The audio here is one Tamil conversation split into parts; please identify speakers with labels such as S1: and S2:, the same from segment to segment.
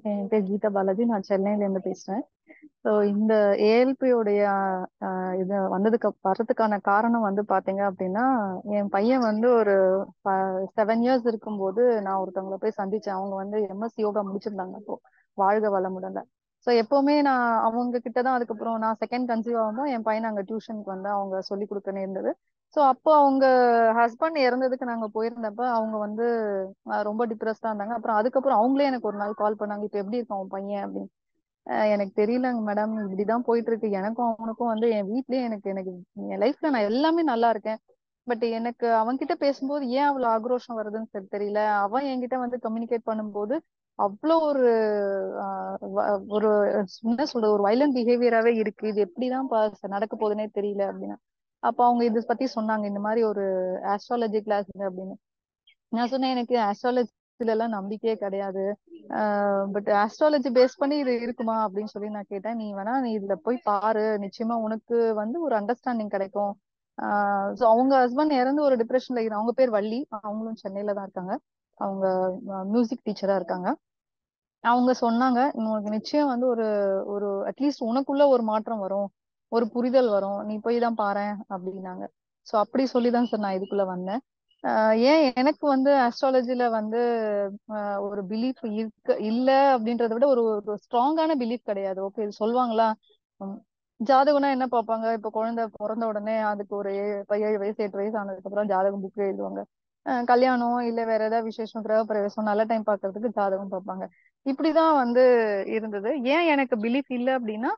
S1: என் பேர் கீதா பாலாஜி நான் சென்னையில இருந்து பேசுறேன் ஸோ இந்த ஏஎல்பியோடைய இது வந்ததுக்கு வர்றதுக்கான காரணம் வந்து பாத்தீங்க அப்படின்னா என் பையன் வந்து ஒரு செவன் இயர்ஸ் இருக்கும்போது நான் ஒருத்தவங்களை போய் சந்திச்சேன் அவங்க வந்து எம்எஸ் யோகா முடிச்சிருந்தாங்க அப்போ வாழ்க வளமுடன்ல ஸோ எப்பவுமே நான் அவங்க கிட்ட தான் அதுக்கப்புறம் நான் செகண்ட் கன்சீவ் ஆகும்போது என் பையன் அங்கே டியூஷனுக்கு வந்து அவங்க சொல்லி கொடுக்க இருந்தது ஸோ அப்போ அவங்க ஹஸ்பண்ட் இறந்ததுக்கு நாங்கள் போயிருந்தப்ப அவங்க வந்து ரொம்ப டிப்ரெஸ்டாக இருந்தாங்க அப்புறம் அதுக்கப்புறம் அவங்களே எனக்கு ஒரு நாள் கால் பண்ணாங்க இப்போ எப்படி இருக்கும் அவன் பையன் அப்படின்னு எனக்கு தெரியலங்க மேடம் இப்படிதான் போயிட்டு இருக்கு எனக்கும் அவனுக்கும் வந்து என் வீட்லயே எனக்கு எனக்கு என் லைஃப்ல நான் எல்லாமே நல்லா இருக்கேன் பட் எனக்கு அவன்கிட்ட பேசும்போது ஏன் அவ்வளவு ஆக்ரோஷம் வருதுன்னு சரி தெரியல அவன் என்கிட்ட வந்து கம்யூனிகேட் பண்ணும்போது அவ்வளோ ஒரு ஒரு என்ன சொல்றது ஒரு வைலண்ட் பிஹேவியராகவே இருக்கு இது எப்படிதான் நடக்க போகுதுன்னே தெரியல அப்படின்னு அப்ப அவங்க இதை பத்தி சொன்னாங்க இந்த மாதிரி ஒரு ஆஸ்ட்ராலஜி கிளாஸ் அப்படின்னு நான் சொன்னேன் எனக்கு ஆஸ்ட்ராலஜில எல்லாம் நம்பிக்கையே கிடையாது பட் ஆஸ்ட்ராலஜி பேஸ் பண்ணி இது இருக்குமா அப்படின்னு சொல்லி நான் கேட்டேன் நீ வேணா நீ இதுல போய் பாரு நிச்சயமா உனக்கு வந்து ஒரு அண்டர்ஸ்டாண்டிங் கிடைக்கும் ஸோ அவங்க ஹஸ்பண்ட் இறந்து ஒரு டிப்ரெஷன்ல இரு அவங்க பேர் வள்ளி அவங்களும் சென்னையில தான் இருக்காங்க அவங்க மியூசிக் டீச்சரா இருக்காங்க அவங்க சொன்னாங்க உனக்கு நிச்சயம் வந்து ஒரு ஒரு அட்லீஸ்ட் உனக்குள்ள ஒரு மாற்றம் வரும் ஒரு புரிதல் வரும் நீ போய் தான் பாரு அப்படின்னாங்க ஸோ அப்படி சொல்லிதான் சார் நான் இதுக்குள்ள வந்தேன் ஏன் எனக்கு வந்து ஆஸ்ட்ராலஜில வந்து ஒரு பிலீஃப் இருக்க இல்ல அப்படின்றத விட ஒரு ஒரு ஸ்ட்ராங்கான பிலீஃப் கிடையாது ஓகே இது சொல்லுவாங்களா ஜாதகம்னா என்ன பார்ப்பாங்க இப்ப குழந்தை பிறந்த உடனே அதுக்கு ஒரு ஏழு வயசு எட்டு வயசு ஆனதுக்கு அப்புறம் ஜாதகம் புக் எழுதுவாங்க கல்யாணம் இல்ல வேற ஏதாவது விசேஷம் கிரக பிரவேசம் நல்ல டைம் பாக்குறதுக்கு ஜாதகம் பார்ப்பாங்க இப்படிதான் வந்து இருந்தது ஏன் எனக்கு பிலீஃப் இல்லை அப்படின்னா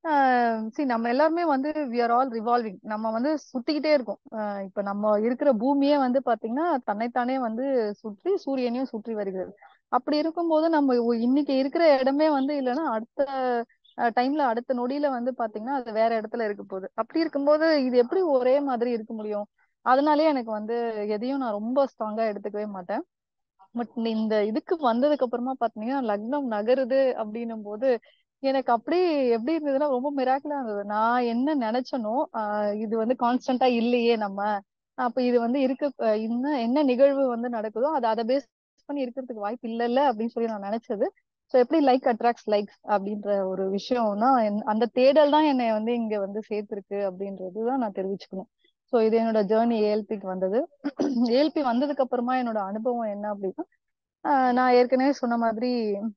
S1: சி நம்ம எல்லாருமே வந்து வி ஆர் ஆல் ரிவால்விங் நம்ம வந்து சுத்திக்கிட்டே இருக்கோம் இப்ப நம்ம இருக்கிற பூமியே வந்து பாத்தீங்கன்னா தன்னைத்தானே வந்து சுற்றி சூரியனையும் சுற்றி வருகிறது அப்படி இருக்கும்போது நம்ம இன்னைக்கு இருக்கிற இடமே வந்து இல்லைன்னா அடுத்த டைம்ல அடுத்த நொடியில வந்து பாத்தீங்கன்னா அது வேற இடத்துல இருக்க போகுது அப்படி இருக்கும்போது இது எப்படி ஒரே மாதிரி இருக்க முடியும் அதனாலே எனக்கு வந்து எதையும் நான் ரொம்ப ஸ்ட்ராங்கா எடுத்துக்கவே மாட்டேன் பட் இந்த இதுக்கு வந்ததுக்கு அப்புறமா பாத்தீங்கன்னா லக்னம் நகருது அப்படின்னும் போது எனக்கு அப்படி எப்படி இருந்ததுன்னா ரொம்ப மிராக்கிளா இருந்தது நான் என்ன நினைச்சனோ இது வந்து கான்ஸ்டன்டா இல்லையே நம்ம அப்ப இது வந்து இருக்க இன்னும் என்ன நிகழ்வு வந்து நடக்குதோ அது அதை பேஸ் பண்ணி இருக்கிறதுக்கு வாய்ப்பு இல்லைல்ல அப்படின்னு சொல்லி நான் நினைச்சது ஸோ எப்படி லைக் அட்ராக்ட்ஸ் லைக்ஸ் அப்படின்ற ஒரு விஷயம்னா அந்த தேடல் தான் என்னை வந்து இங்க வந்து சேர்த்திருக்கு அப்படின்றது தான் நான் தெரிவிச்சுக்கணும் ஸோ இது என்னோட ஜேர்னி ஏஎல்பிக்கு வந்தது ஏஎல்பி வந்ததுக்கு அப்புறமா என்னோட அனுபவம் என்ன அப்படின்னா நான் ஏற்கனவே சொன்ன மாதிரி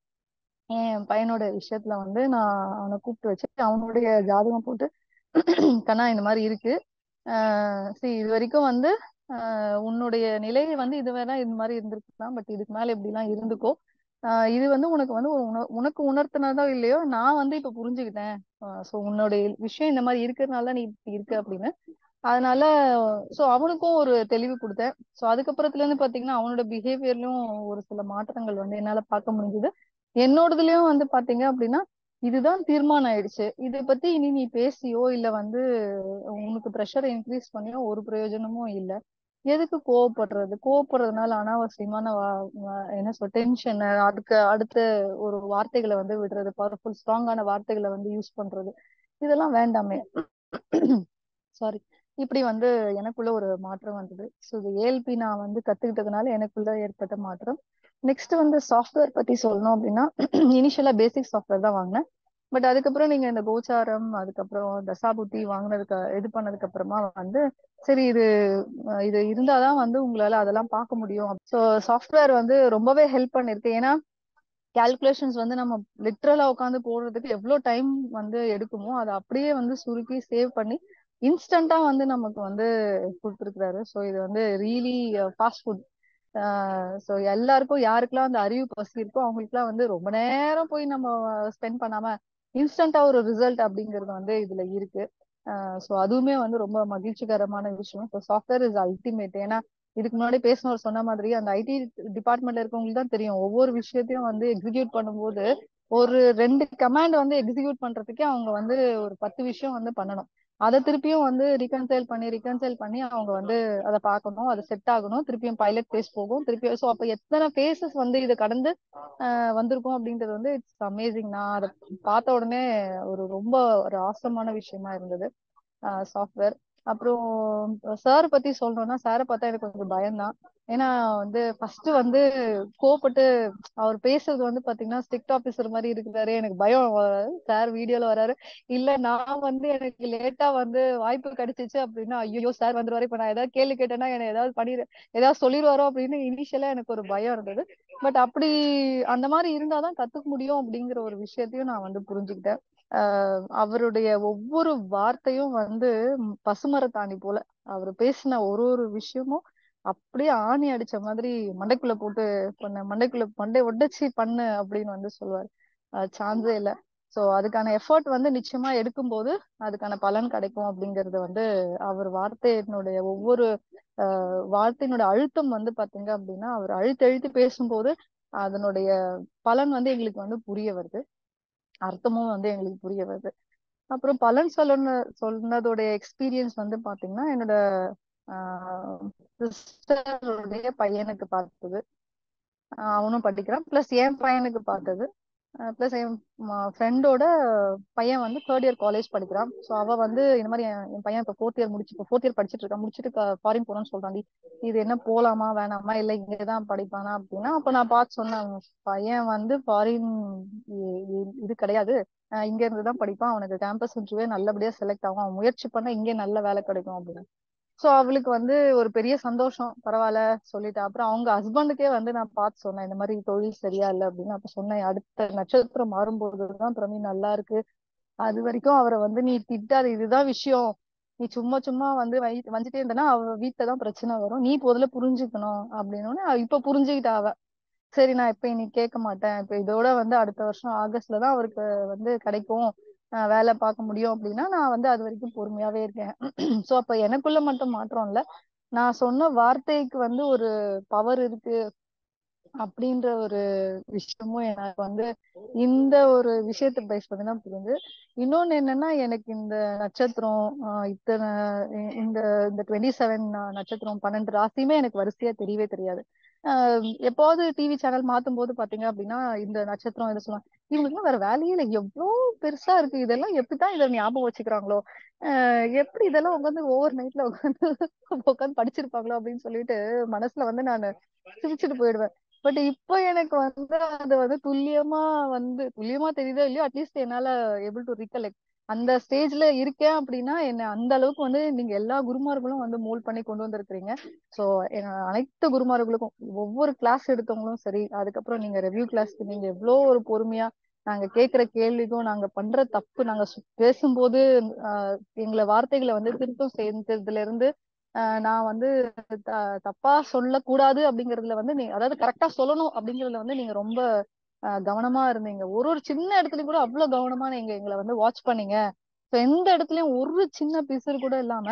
S1: என் பையனோட விஷயத்துல வந்து நான் அவனை கூப்பிட்டு வச்சு அவனுடைய ஜாதகம் போட்டு கண்ணா இந்த மாதிரி இருக்கு ஆஹ் சரி இது வரைக்கும் வந்து ஆஹ் உன்னுடைய நிலை வந்து இது வேணா இது மாதிரி இருந்திருக்கலாம் பட் இதுக்கு மேல இப்படி எல்லாம் இருந்துக்கோ ஆஹ் இது வந்து உனக்கு வந்து உனக்கு உணர்த்தினதோ இல்லையோ நான் வந்து இப்ப புரிஞ்சுக்கிட்டேன் ஸோ உன்னுடைய விஷயம் இந்த மாதிரி இருக்கிறதுனால நீ இப்படி இருக்கு அப்படின்னு அதனால சோ அவனுக்கும் ஒரு தெளிவு கொடுத்தேன் சோ அதுக்கப்புறத்துல இருந்து பாத்தீங்கன்னா அவனோட பிஹேவியர்லயும் ஒரு சில மாற்றங்கள் வந்து என்னால பார்க்க முடிஞ்சது என்னோடதுலயும் வந்து பாத்தீங்க அப்படின்னா இதுதான் தீர்மானம் ஆயிடுச்சு இதை பத்தி இனி நீ பேசியோ இல்ல வந்து உனக்கு ப்ரெஷரை இன்க்ரீஸ் பண்ணியோ ஒரு பிரயோஜனமும் இல்ல எதுக்கு கோவப்படுறது கோவப்படுறதுனால அனாவசியமான என்ன சொல் டென்ஷன் அதுக்கு அடுத்த ஒரு வார்த்தைகளை வந்து விடுறது பவர்ஃபுல் ஸ்ட்ராங்கான வார்த்தைகளை வந்து யூஸ் பண்றது இதெல்லாம் வேண்டாமே சாரி இப்படி வந்து எனக்குள்ள ஒரு மாற்றம் வந்தது ஸோ இது ஏஎல்பி நான் வந்து கத்துக்கிட்டதுனால எனக்குள்ள ஏற்பட்ட மாற்றம் நெக்ஸ்ட் வந்து சாஃப்ட்வேர் பத்தி சொல்லணும் அப்படின்னா இனிஷியலா பேசிக் சாஃப்ட்வேர் தான் வாங்கினேன் பட் அதுக்கப்புறம் நீங்க இந்த கோச்சாரம் அதுக்கப்புறம் தசாபுத்தி வாங்கினதுக்கு இது பண்ணதுக்கு அப்புறமா வந்து சரி இது இது இருந்தாதான் வந்து உங்களால அதெல்லாம் பார்க்க முடியும் ஸோ சாஃப்ட்வேர் வந்து ரொம்பவே ஹெல்ப் பண்ணிருக்கு ஏன்னா கால்குலேஷன்ஸ் வந்து நம்ம லிட்ரலா உட்காந்து போடுறதுக்கு எவ்வளவு டைம் வந்து எடுக்குமோ அதை அப்படியே வந்து சுருக்கி சேவ் பண்ணி இன்ஸ்டண்டா வந்து நமக்கு வந்து கொடுத்துருக்குறாரு ஸோ இது வந்து ரீலி ஃபாஸ்ட் ஃபுட் ஸோ எல்லாருக்கும் யாருக்கெல்லாம் அந்த அறிவு பசி இருக்கோ அவங்களுக்குலாம் வந்து ரொம்ப நேரம் போய் நம்ம ஸ்பெண்ட் பண்ணாம இன்ஸ்டண்டா ஒரு ரிசல்ட் அப்படிங்கிறது வந்து இதுல இருக்கு ஸோ அதுவுமே வந்து ரொம்ப மகிழ்ச்சிகரமான விஷயம் ஸோ சாஃப்ட்வேர் இஸ் அல்டிமேட் ஏன்னா இதுக்கு முன்னாடி பேசினவர் சொன்ன மாதிரி அந்த ஐடி டிபார்ட்மெண்ட்ல இருக்கவங்களுக்கு தான் தெரியும் ஒவ்வொரு விஷயத்தையும் வந்து எக்ஸிக்யூட் பண்ணும்போது ஒரு ரெண்டு கமாண்ட் வந்து எக்ஸிக்யூட் பண்றதுக்கே அவங்க வந்து ஒரு பத்து விஷயம் வந்து பண்ணணும் அதை திருப்பியும் வந்து ரீகன்சைல் பண்ணி ரீகன்சைல் பண்ணி அவங்க வந்து அதை பார்க்கணும் அதை செட் ஆகணும் திருப்பியும் பைலட் பேஸ் போகும் திருப்பியும் ஸோ அப்போ எத்தனை பேசஸ் வந்து இதை கடந்து வந்திருக்கும் அப்படின்றது வந்து இட்ஸ் அமேசிங் நான் அதை பார்த்த உடனே ஒரு ரொம்ப ஒரு ஆசமான விஷயமா இருந்தது சாஃப்ட்வேர் அப்புறம் சார் பத்தி சொல்லணும்னா சாரை பார்த்தா எனக்கு கொஞ்சம் பயம்தான் ஏன்னா வந்து ஃபர்ஸ்ட் வந்து கோபப்பட்டு அவர் பேசுறது வந்து பாத்தீங்கன்னா ஸ்ட்ரிக்ட் ஆபீசர் மாதிரி இருக்கிறாரு எனக்கு பயம் சார் வீடியோல வராரு இல்ல நான் வந்து எனக்கு லேட்டா வந்து வாய்ப்பு கிடைச்சிச்சு அப்படின்னா ஐயோ சார் வந்துருவாரு இப்ப நான் ஏதாவது கேள்வி கேட்டேன்னா என்ன ஏதாவது பண்ணி ஏதாவது சொல்லிடுவாரோ அப்படின்னு இனிஷியலா எனக்கு ஒரு பயம் இருந்தது பட் அப்படி அந்த மாதிரி இருந்தாதான் கத்துக்க முடியும் அப்படிங்கிற ஒரு விஷயத்தையும் நான் வந்து புரிஞ்சுக்கிட்டேன் ஆஹ் அவருடைய ஒவ்வொரு வார்த்தையும் வந்து பசுமரத்தாணி போல அவர் பேசின ஒரு ஒரு விஷயமும் அப்படியே ஆணி அடிச்ச மாதிரி மண்டைக்குள்ள போட்டு பண்ண மண்டைக்குள்ள மண்டை உடைச்சி பண்ணு அப்படின்னு வந்து சொல்லுவாரு சான்ஸே இல்ல சோ அதுக்கான எஃபர்ட் வந்து நிச்சயமா எடுக்கும்போது அதுக்கான பலன் கிடைக்கும் அப்படிங்கறது வந்து அவர் வார்த்தையினுடைய ஒவ்வொரு ஆஹ் வார்த்தையினுடைய அழுத்தம் வந்து பாத்தீங்க அப்படின்னா அவர் அழுத்தி அழுத்தி பேசும்போது அதனுடைய பலன் வந்து எங்களுக்கு வந்து புரிய வருது அர்த்தமும் வந்து எங்களுக்கு புரிய வருது அப்புறம் பலன் சொல்லணும் சொன்னதோடைய எக்ஸ்பீரியன்ஸ் வந்து பாத்தீங்கன்னா என்னோட சிஸ்டருடைய பையனுக்கு பார்த்தது அவனும் படிக்கிறான் பிளஸ் என் பையனுக்கு பார்த்தது பிளஸ் என் ஃப்ரெண்டோட பையன் வந்து தேர்ட் இயர் காலேஜ் படிக்கிறான் ஸோ அவ வந்து இந்த மாதிரி என் பையன் இப்போ ஃபோர்த் இயர் முடிச்சு இப்போ ஃபோர்த் இயர் படிச்சுட்டு இருக்கான் முடிச்சுட்டு ஃபாரின் போகணும்னு சொல்றாண்டி இது என்ன போலாமா வேணாமா இல்லை இங்கதான் படிப்பானா அப்படின்னா அப்போ நான் பார்த்து சொன்னேன் பையன் வந்து ஃபாரின் இது கிடையாது இங்க இருந்து தான் படிப்பான் அவனுக்கு கேம்பஸ் இன்டர்வியூ நல்லபடியா செலக்ட் ஆகும் அவன் முயற்சி பண்ண இங்கே நல்ல வேலை கிடைக்கும் அப்படின்னு சோ அவளுக்கு வந்து ஒரு பெரிய சந்தோஷம் பரவாயில்ல சொல்லிட்டா அப்புறம் அவங்க ஹஸ்பண்டுக்கே வந்து நான் பார்த்து சொன்னேன் இந்த மாதிரி தொழில் சரியா இல்லை அப்படின்னு அப்ப சொன்னேன் அடுத்த நட்சத்திரம் மாறும்போதுதான் பிரமி நல்லா இருக்கு அது வரைக்கும் அவரை வந்து நீ திட்டாத இதுதான் விஷயம் நீ சும்மா சும்மா வந்து வை வந்துட்டே இருந்தனா அவ வீட்டுல தான் பிரச்சனை வரும் நீ முதல்ல புரிஞ்சுக்கணும் அப்படின்னு இப்ப புரிஞ்சுக்கிட்டா அவ சரி நான் இப்ப இன்னைக்கு கேட்க மாட்டேன் இப்ப இதோட வந்து அடுத்த வருஷம் ஆகஸ்ட்ல தான் அவருக்கு வந்து கிடைக்கும் வேலை பார்க்க முடியும் அப்படின்னா நான் வந்து அது வரைக்கும் பொறுமையாவே இருக்கேன் சோ அப்ப எனக்குள்ள மட்டும் மாற்றம் இல்ல நான் சொன்ன வார்த்தைக்கு வந்து ஒரு பவர் இருக்கு அப்படின்ற ஒரு விஷயமும் எனக்கு வந்து இந்த ஒரு விஷயத்த பேஸ் பண்ணி தான் புரிஞ்சு இன்னொன்னு என்னன்னா எனக்கு இந்த நட்சத்திரம் இத்தனை இந்த இந்த டுவெண்ட்டி செவன் நட்சத்திரம் பன்னெண்டு ராசியுமே எனக்கு வரிசையா தெரியவே தெரியாது எப்போது டிவி சேனல் மாத்தும் போது பாத்தீங்க அப்படின்னா இந்த நட்சத்திரம் இதை சொல்லுவாங்க இவங்களுக்கு வேற வேலையே இல்லை எவ்வளவு பெருசா இருக்கு இதெல்லாம் எப்படிதான் இதை ஞாபகம் வச்சுக்கிறாங்களோ எப்படி இதெல்லாம் உட்காந்து ஓவர் நைட்ல உட்காந்து உட்காந்து படிச்சிருப்பாங்களோ அப்படின்னு சொல்லிட்டு மனசுல வந்து நான் சிரிச்சுட்டு போயிடுவேன் பட் இப்போ எனக்கு வந்து அது வந்து துல்லியமா வந்து துல்லியமா தெரியுதோ இல்லையோ அட்லீஸ்ட் என்னால ஏபிள் டு ரீகலெக்ட் அந்த ஸ்டேஜ்ல இருக்கேன் அப்படின்னா என்ன அந்த அளவுக்கு வந்து நீங்க எல்லா குருமார்களும் வந்து மோல் பண்ணி கொண்டு வந்திருக்கிறீங்க சோ அனைத்து குருமார்களுக்கும் ஒவ்வொரு கிளாஸ் எடுத்தவங்களும் சரி அதுக்கப்புறம் நீங்க ரெவ்யூ கிளாஸ்க்கு நீங்க எவ்வளவு ஒரு பொறுமையா நாங்க கேட்கிற கேள்விக்கும் நாங்க பண்ற தப்பு நாங்க பேசும்போது ஆஹ் எங்களை வார்த்தைகளை வந்து திருத்தம் செய்ததுல இருந்து நான் வந்து தப்பா சொல்லக்கூடாது அப்படிங்கறதுல வந்து நீ அதாவது கரெக்டா சொல்லணும் அப்படிங்கறதுல வந்து நீங்க ரொம்ப கவனமா இருந்தீங்க ஒரு ஒரு சின்ன இடத்துலயும் கூட அவ்வளவு கவனமா நீங்க எங்களை வந்து வாட்ச் பண்ணீங்க எந்த இடத்துலயும் ஒரு சின்ன பிசுறு கூட இல்லாம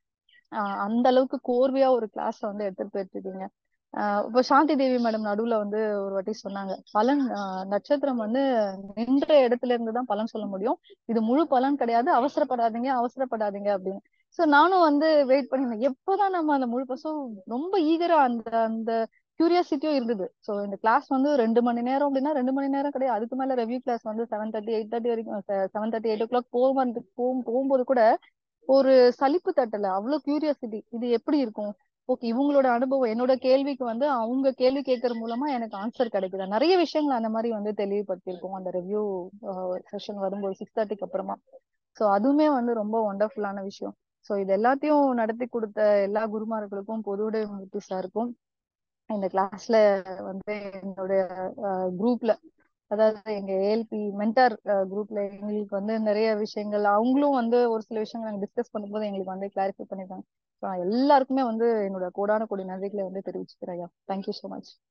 S1: அந்த அளவுக்கு கோர்வையா ஒரு கிளாஸ் வந்து எடுத்துட்டு போயிட்டு இருக்கீங்க இப்போ சாந்தி தேவி மேடம் நடுவுல வந்து ஒரு வாட்டி சொன்னாங்க பலன் நட்சத்திரம் வந்து நின்ற இடத்துல இருந்து தான் பலன் சொல்ல முடியும் இது முழு பலன் கிடையாது அவசரப்படாதீங்க அவசரப்படாதீங்க அப்படின்னு சோ நானும் வந்து வெயிட் பண்ணிருந்தேன் எப்பதான் நம்ம அந்த முழு பசம் ரொம்ப ஈகரா அந்த அந்த கியூரியாசிட்டியும் இருந்தது சோ இந்த கிளாஸ் வந்து ரெண்டு மணி நேரம் அப்படின்னா ரெண்டு மணி நேரம் கிடையாது அதுக்கு மேல ரெவ்யூ கிளாஸ் வந்து செவன் தேர்ட்டி எயிட் தேர்ட்டி வரைக்கும் seven thirty eight o'clock போகும் போகும் போகும்போது கூட ஒரு சலிப்பு தட்டல அவ்வளவு கியூரியாசிட்டி இது எப்படி இருக்கும் ஓகே இவங்களோட அனுபவம் என்னோட கேள்விக்கு வந்து அவங்க கேள்வி கேட்கறது மூலமா எனக்கு ஆன்சர் கிடைக்குது நிறைய விஷயங்கள் அந்த மாதிரி வந்து தெளிவுபடுத்திருக்கோம் அந்த ரிவ்யூ செஷன் வரும்போது சிக்ஸ் தேர்ட்டிக்கு அப்புறமா சோ அதுவுமே வந்து ரொம்ப ஒண்டர்ஃபுல்லான விஷயம் சோ இது எல்லாத்தையும் நடத்தி கொடுத்த எல்லா குருமார்களுக்கும் பொதுவுடைய மூர்த்தி சாருக்கும் இந்த கிளாஸ்ல வந்து என்னுடைய குரூப்ல அதாவது எங்க ஏஎல்பி மென்டார் குரூப்ல எங்களுக்கு வந்து நிறைய விஷயங்கள் அவங்களும் வந்து ஒரு சில விஷயங்கள் நாங்க டிஸ்கஸ் பண்ணும்போது எங்களுக்கு வந்து கிளாரிஃபை பண்ணிருக்காங்க எல்லாருக்குமே வந்து என்னோட கோடான கோடி நன்றிகளை வந்து தெரிவிச்சுக்கிறேன் ஐயா தேங்க்யூ ஸோ மச்